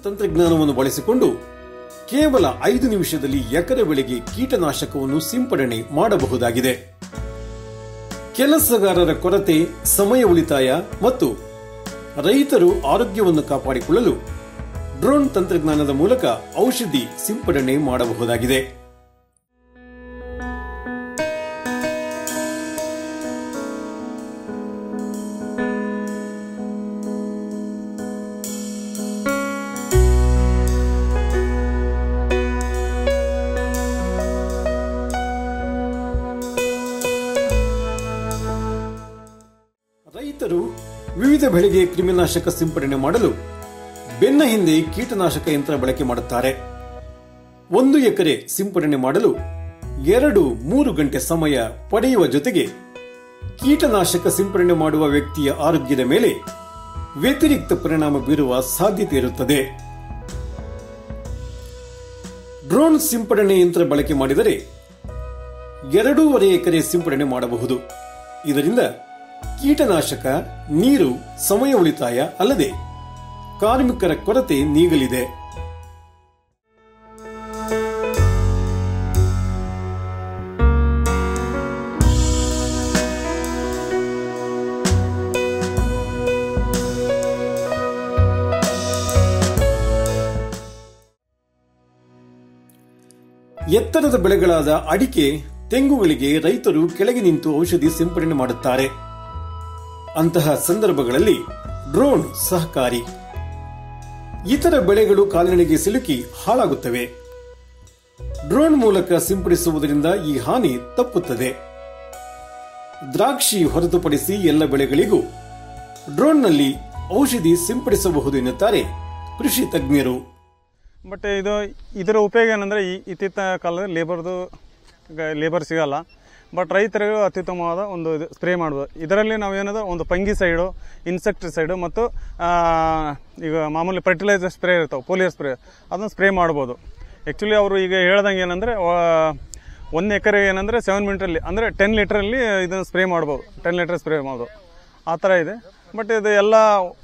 ತಂತ್ರಜ್ಞಾನವನ್ನು ಬಳಸಿಕೊಂಡು ಕೇವಲ ಐದು ನಿಮಿಷದಲ್ಲಿ ಎಕರೆ ಬೆಳೆಗೆ ಕೀಟನಾಶಕವನ್ನು ಸಿಂಪಡಣೆ ಮಾಡಬಹುದಾಗಿದೆ ಕೆಲಸಗಾರರ ಕೊರತೆ ಸಮಯ ಉಳಿತಾಯ ಮತ್ತು ರೈತರು ಆರೋಗ್ಯವನ್ನು ಕಾಪಾಡಿಕೊಳ್ಳಲು ಡ್ರೋನ್ ತಂತ್ರಜ್ಞಾನದ ಮೂಲಕ ಔಷಧಿ ಸಿಂಪಡಣೆ ಮಾಡಬಹುದಾಗಿದೆ ರೈತರು ವಿವಿಧ ಬೆಳೆಗೆ ಕ್ರಿಮಿನಾಶಕ ಸಿಂಪಡಣೆ ಮಾಡಲು ಬೆನ್ನ ಹಿಂದೆ ಕೀಟನಾಶಕ ಯಂತ್ರ ಬಳಕೆ ಮಾಡುತ್ತಾರೆ ಒಂದು ಎಕರೆ ಸಿಂಪಡಣೆ ಮಾಡಲು ಎರಡು ಮೂರು ಗಂಟೆ ಸಮಯ ಪಡೆಯುವ ಜೊತೆಗೆ ಕೀಟನಾಶಕ ಸಿಂಪಡಣೆ ಮಾಡುವ ವ್ಯಕ್ತಿಯ ಆರೋಗ್ಯದ ಮೇಲೆ ವ್ಯತಿರಿಕ್ತ ಪರಿಣಾಮ ಬೀರುವ ಸಾಧ್ಯತೆ ಇರುತ್ತದೆ ಡ್ರೋನ್ ಸಿಂಪಡಣೆ ಯಂತ್ರ ಬಳಕೆ ಮಾಡಿದರೆ ಎರಡೂವರೆ ಎಕರೆ ಸಿಂಪಡಣೆ ಮಾಡಬಹುದು ಇದರಿಂದ ಕೀಟನಾಶಕ ನೀರು ಸಮಯ ಉಳಿತಾಯ ಅಲ್ಲದೆ ಕಾರ್ಮಿಕರ ಕೊರತೆ ನೀಗಲಿದೆ ಎತ್ತರದ ಬೆಳೆಗಳಾದ ಅಡಿಕೆ ತೆಂಗುಗಳಿಗೆ ರೈತರು ಕೆಳಗೆ ನಿಂತು ಔಷಧಿ ಸಿಂಪಡಣೆ ಮಾಡುತ್ತಾರೆ ಅಂತಹ ಸಂದರ್ಭಗಳಲ್ಲಿ ಡ್ರೋನ್ ಸಹಕಾರಿ ಇತರ ಬೆಳೆಗಳು ಕಾಲಿನಡಿಗೆ ಸಿಲುಕಿ ಹಾಳಾಗುತ್ತವೆ ಡ್ರೋನ್ ಮೂಲಕ ಸಿಂಪಡಿಸುವುದರಿಂದ ಈ ಹಾನಿ ತಪ್ಪುತ್ತದೆ ದ್ರಾಕ್ಷಿ ಹೊರತುಪಡಿಸಿ ಎಲ್ಲ ಬೆಳೆಗಳಿಗೂ ಡ್ರೋನ್ನಲ್ಲಿ ಔಷಧಿ ಸಿಂಪಡಿಸಬಹುದು ಎನ್ನುತ್ತಾರೆ ಕೃಷಿ ತಜ್ಞರು ಬಟ್ ಇದು ಇದರ ಉಪಯೋಗ ಏನಂದರೆ ಈ ಇತ್ತೀಚಿನ ಕಾಲದಲ್ಲಿ ಲೇಬರ್ದು ಲೇಬರ್ ಸಿಗಲ್ಲ ಬಟ್ ರೈತರಿಗೂ ಅತ್ಯುತ್ತಮವಾದ ಒಂದು ಇದು ಸ್ಪ್ರೇ ಮಾಡ್ಬೋದು ಇದರಲ್ಲಿ ನಾವು ಏನದ ಒಂದು ಫಂಗಿಸೈಡು ಇನ್ಸೆಕ್ಟಿಸೈಡು ಮತ್ತು ಆ, ಈಗ ಮಾಮೂಲಿ ಫರ್ಟಿಲೈಸರ್ ಸ್ಪ್ರೇ ಇರ್ತಾವೆ ಪೋಲಿಯೋ ಸ್ಪ್ರೇ ಅದನ್ನು ಸ್ಪ್ರೇ ಮಾಡ್ಬೋದು ಆ್ಯಕ್ಚುಲಿ ಅವರು ಈಗ ಹೇಳ್ದಂಗೆ ಏನಂದರೆ ಒಂದು ಎಕರೆ ಏನಂದರೆ ಸೆವೆನ್ ಮಿನಿಟಲ್ಲಿ ಅಂದರೆ ಟೆನ್ ಲೀಟ್ರಲ್ಲಿ ಇದನ್ನು ಸ್ಪ್ರೇ ಮಾಡ್ಬೋದು ಟೆನ್ ಲೀಟರ್ ಸ್ಪ್ರೇ ಮಾಡ್ಬೋದು ಆ ಥರ ಇದೆ ಬಟ್ ಇದು ಎಲ್ಲ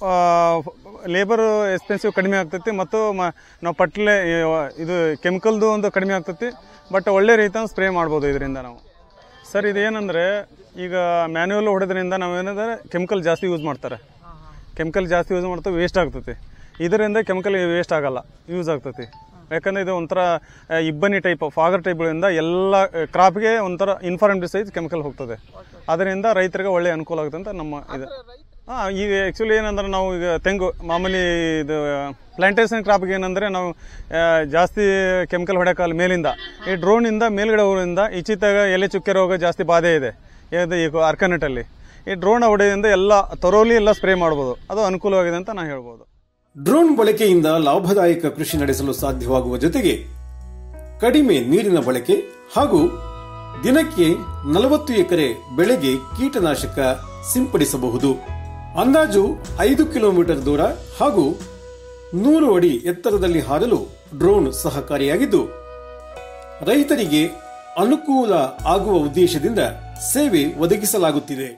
ಲೇಬರ್ ಎಕ್ಸ್ಪೆನ್ಸಿವ್ ಕಡಿಮೆ ಆಗ್ತೈತಿ ಮತ್ತು ಮ- ನಾವು ಪಟ್ಲೆ ಇದು ಕೆಮಿಕಲ್ದು ಒಂದು ಕಡಿಮೆ ಆಗ್ತೈತಿ ಬಟ್ ಒಳ್ಳೆ ರೀತಿಯ ಸ್ಪ್ರೇ ಮಾಡ್ಬೋದು ಇದರಿಂದ ನಾವು ಸರ್ ಇದೇನಂದರೆ ಈಗ ಮ್ಯಾನ್ಯುವಲ್ ಹೊಡೆದ್ರಿಂದ ನಾವೇನಂದ್ರೆ ಕೆಮಿಕಲ್ ಜಾಸ್ತಿ ಯೂಸ್ ಮಾಡ್ತಾರೆ ಕೆಮಿಕಲ್ ಜಾಸ್ತಿ ಯೂಸ್ ಮಾಡ್ತಾ ವೇಸ್ಟ್ ಆಗ್ತೈತಿ ಇದರಿಂದ ಕೆಮಿಕಲ್ ವೇಸ್ಟ್ ಆಗಲ್ಲ ಯೂಸ್ ಆಗ್ತೈತಿ ಯಾಕಂದ್ರೆ ಇದು ಒಂಥರ ಆ, ಇಬ್ಬನಿ ಟೈಪ್ ಫಾಗರ್ ಟೈಪ್ಗಳಿಂದ ಎಲ್ಲ ಕ್ರಾಪ್ಗೆ ಒಂಥರ ಇನ್ಫಾರ್ಮೆಟಿವ್ ಕೆಮಿಕಲ್ ಹೋಗ್ತದೆ ಅದರಿಂದ ರೈತರಿಗೆ ಒಳ್ಳೆ ಅನುಕೂಲ ಆಗುತ್ತೆ ಅಂತ ನಮ್ಮ ಇದು ಹಾಂ ಈಗ ಆ್ಯಕ್ಚುಲಿ ಏನಂದ್ರೆ ನಾವು ಈಗ ತೆಂಗು ಮಾಮೂಲಿ ಇದು ಪ್ಲಾಂಟೇಶನ್ ಕ್ರಾಪ್ಗೆ ಏನಂದರೆ ನಾವು ಆ, ಜಾಸ್ತಿ ಕೆಮಿಕಲ್ ಹೊಡೆಯೋಕ್ಕಲ್ಲ ಮೇಲಿಂದ ಈ ಡ್ರೋನಿಂದ ಮೇಲ್ಗಡೆ ಊರಿಂದ ಈಚಿತಾಗ ಎಲೆ ಚುಕ್ಕೆ ರೋಗ ಜಾಸ್ತಿ ಬಾಧೆ ಇದೆ ಇದು ಈಗ ಅರ್ಕನೆಟಲ್ಲಿ ಈ ಡ್ರೋನ್ ಹೊಡೆಯೋದ್ರಿಂದ ಎಲ್ಲ ತೊರೋಲಿ ಎಲ್ಲ ಸ್ಪ್ರೇ ಮಾಡ್ಬೋದು ಅದು ಅನುಕೂಲವಾಗಿದೆ ಅಂತ ನಾನು ಹೇಳ್ಬೋದು ಡ್ರೋನ್ ಬಳಕೆಯಿಂದ ಲಾಭದಾಯಕ ಕೃಷಿ ನಡೆಸಲು ಸಾಧ್ಯವಾಗುವ ಜೊತೆಗೆ ಕಡಿಮೆ ನೀರಿನ ಬಳಕೆ ಹಾಗೂ ದಿನಕ್ಕೆ ನಲವತ್ತು ಎಕರೆ ಬೆಳೆಗೆ ಕೀಟನಾಶಕ ಸಿಂಪಡಿಸಬಹುದು ಅಂದಾಜು ಐದು ಕಿಲೋಮೀಟರ್ ದೂರ ಹಾಗೂ ನೂರು ಅಡಿ ಎತ್ತರದಲ್ಲಿ ಹಾರಲು ಡ್ರೋನ್ ಸಹಕಾರಿಯಾಗಿದ್ದು ರೈತರಿಗೆ ಅನುಕೂಲ ಆಗುವ ಉದ್ದೇಶದಿಂದ ಸೇವೆ ಒದಗಿಸಲಾಗುತ್ತಿದೆ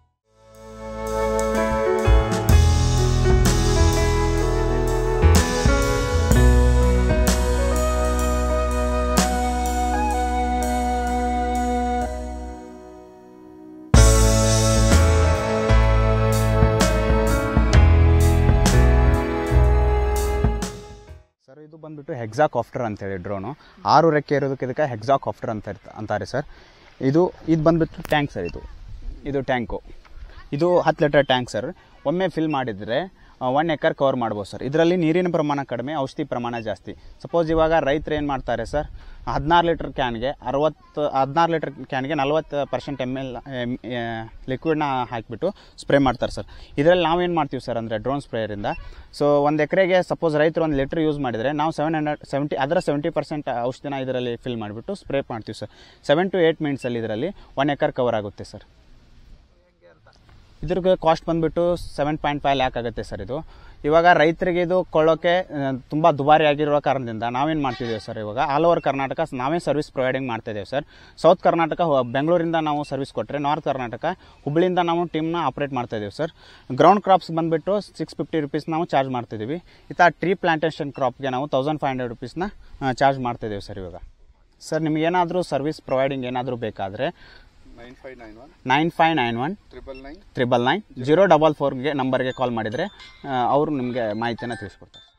ಸರ್ ಇದು ಬಂದ್ಬಿಟ್ಟು ಹೆಕ್ಸಾಕಾಪ್ಟರ್ ಅಂತೇಳಿ ಡ್ರೋನು ಆರು ರೆಕ್ಕೆ ಇರೋದಕ್ಕೆ ಇದಕ್ಕೆ ಹೆಕ್ಸಾಕಾಪ್ಟರ್ ಅಂತ ಇರ್ತ ಅಂತಾರೆ ಸರ್ ಇದು ಇದು ಬಂದ್ಬಿಟ್ಟು ಟ್ಯಾಂಕ್ ಸರ್ ಇದು ಇದು ಟ್ಯಾಂಕು ಇದು ಹತ್ತು ಲೀಟರ್ ಟ್ಯಾಂಕ್ ಸರ್ ಒಮ್ಮೆ ಫಿಲ್ ಮಾಡಿದರೆ ಒನ್ ಎಕರ್ ಕವರ್ ಮಾಡ್ಬೋದು ಸರ್ ಇದರಲ್ಲಿ ನೀರಿನ ಪ್ರಮಾಣ ಕಡಿಮೆ ಔಷಧಿ ಪ್ರಮಾಣ ಜಾಸ್ತಿ ಸಪೋಸ್ ಇವಾಗ ರೈತರು ಏನು ಮಾಡ್ತಾರೆ ಸರ್ ಹದಿನಾರು ಲೀಟರ್ ಕ್ಯಾನ್ಗೆ ಅರವತ್ತು ಹದಿನಾರು ಲೀಟರ್ ಕ್ಯಾನ್ಗೆ ನಲ್ವತ್ತು ಪರ್ಸೆಂಟ್ ಎಮ್ ಎಲ್ ಲಿಕ್ವಿಡ್ನ ಹಾಕಿಬಿಟ್ಟು ಸ್ಪ್ರೇ ಮಾಡ್ತಾರೆ ಸರ್ ಇದರಲ್ಲಿ ನಾವೇನು ಮಾಡ್ತೀವಿ ಸರ್ ಅಂದರೆ ಡ್ರೋನ್ ಸ್ಪ್ರೇಯರಿಂದ ಸೊ ಒಂದು ಎಕರೆಗೆ ಸಪೋಸ್ ರೈತರು ಒಂದು ಲೀಟರ್ ಯೂಸ್ ಮಾಡಿದರೆ ನಾವು ಸೆವೆನ್ ಹಂಡ್ರೆಡ್ ಸೆವೆಂಟಿ ಅದರ ಸೆವೆಂಟಿ ಪರ್ಸೆಂಟ್ ಔಷಧಿನ ಇದರಲ್ಲಿ ಫಿಲ್ ಮಾಡಿಬಿಟ್ಟು ಸ್ಪ್ರೇ ಮಾಡ್ತೀವಿ ಸರ್ ಸೆವೆನ್ ಟು ಏಯ್ಟ್ ಮಿನಿಟ್ಸಲ್ಲಿ ಇದರಲ್ಲಿ ಒನ್ ಎಕರ್ ಕವರ್ ಆಗುತ್ತೆ ಸರ್ ಇದ್ರಿಗೆ ಕಾಸ್ಟ್ ಬಂದುಬಿಟ್ಟು ಸೆವೆನ್ ಪಾಯಿಂಟ್ ಫೈವ್ ಲ್ಯಾಕ್ ಆಗುತ್ತೆ ಸರ್ ಇದು ಇವಾಗ ರೈತರಿಗೆ ಇದು ಕೊಳ್ಳೋಕೆ ತುಂಬ ದುಬಾರಿ ಆಗಿರೋ ಕಾರಣದಿಂದ ನಾವೇನು ಮಾಡ್ತಿದ್ದೇವೆ ಸರ್ ಇವಾಗ ಆಲ್ ಓವರ್ ಕರ್ನಾಟಕ ನಾವೇ ಸರ್ವಿಸ್ ಪ್ರೊವೈಡಿಂಗ್ ಮಾಡ್ತಿದ್ದೇವೆ ಸರ್ ಸೌತ್ ಕರ್ನಾಟಕ ಹೊ- ಬೆಂಗಳೂರಿಂದ ನಾವು ಸರ್ವಿಸ್ ಕೊಟ್ಟರೆ ನಾರ್ತ್ ಕರ್ನಾಟಕ ಹುಬ್ಳಿಯಿಂದ ನಾವು ಟೀಮ್ನ ಆಪ್ರೇಟ್ ಮಾಡ್ತಾ ಇದ್ದೀವಿ ಸರ್ ಗ್ರೌಂಡ್ ಕ್ರಾಪ್ಸ್ ಬಂದುಬಿಟ್ಟು ಸಿಕ್ಸ್ ಫಿಫ್ಟಿ ರುಪೀಸ್ ನಾವು ಚಾರ್ಜ್ ಮಾಡ್ತಿದ್ದೀವಿ ಇತ್ತ ಟ್ರೀ ಪ್ಲಾಂಟೇಷನ್ ಕ್ರಾಪ್ಗೆ ನಾವು ತೌಸಂಡ್ ಫೈವ್ ಹಂಡ್ರೆಡ್ ರುಪೀಸ್ನ ಚಾರ್ಜ್ ಮಾಡ್ತಿದ್ದೀವಿ ಸರ್ ಇವಾಗ ಸರ್ ನಿಮಗೇನಾದರೂ ಸರ್ವಿಸ್ ಪ್ರೊವೈಡಿಂಗ್ ಏನಾದರೂ ಬೇಕಾದರೆ nine five nine one nine five nine one triple nine triple nine zero double ಫೋರ್ಗೆ ನಂಬರ್ಗೆ ಕಾಲ್ ಮಾಡಿದರೆ ಅವರು ನಿಮಗೆ ಮಾಹಿತಿಯನ್ನು ತಿಳಿಸ್ಕೊಡ್ತಾರೆ